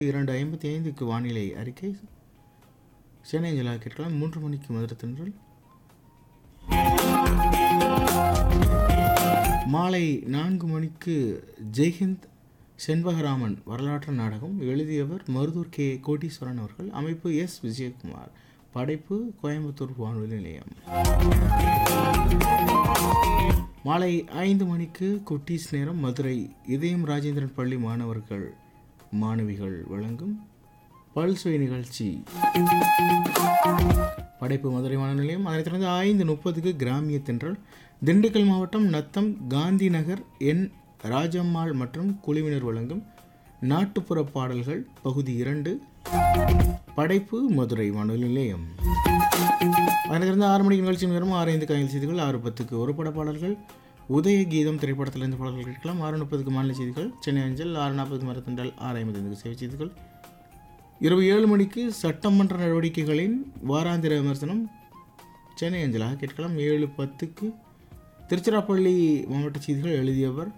இரண்டு ஐம்பத்தி ஐந்துக்கு வானிலை அறிக்கை சென்னை அஞ்சலாக கேட்கலாம் மூன்று மணிக்கு மதுரை தென்றல் மாலை நான்கு மணிக்கு ஜெய்ஹிந்த் செண்பகராமன் வரலாற்று நாடகம் எழுதியவர் மருதூர் கே கோட்டீஸ்வரன் அவர்கள் அமைப்பு எஸ் விஜயகுமார் படைப்பு கோயம்புத்தூர் வானொலி நிலையம் மாலை ஐந்து மணிக்கு குட்டீஸ் நேரம் மதுரை இதயம் ராஜேந்திரன் பள்ளி மாணவர்கள் மாணவிகள் வழங்கும் பல்சுவை நிகழ்ச்சி படைப்பு மதுரை வானொலி நிலையம் அதனைத் தொடர்ந்து ஐந்து முப்பதுக்கு கிராமிய தென்றல் திண்டுக்கல் மாவட்டம் நத்தம் காந்தி நகர் என் ராஜம்மாள் மற்றும் குழுவினர் வழங்கும் நாட்டுப்புற பாடல்கள் பகுதி இரண்டு படைப்பு மதுரை வானொலி நிலையம் அதனைத் தொடர்ந்து ஆறு மணிக்கு நிகழ்ச்சி நேரம் ஆறு ஐந்து காயல் செய்திகள் ஆறு பத்துக்கு ஒரு பட பாடல்கள் உதய கீதம் திரைப்படத்திலிருந்து பாடல்கள் கேட்கலாம் ஆறு முப்பதுக்கு மாநில செய்திகள் சென்னை அஞ்சல் ஆறு நாற்பதுக்கு மரத்தண்டல் ஆறு ஐம்பத்தைந்துக்கு சேவை செய்திகள் இரவு ஏழு மணிக்கு சட்டமன்ற நடவடிக்கைகளின் வாராந்திர விமர்சனம் சென்னை அஞ்சலாக கேட்கலாம் ஏழு பத்துக்கு திருச்சிராப்பள்ளி மாவட்ட செய்திகள் எழுதியவர்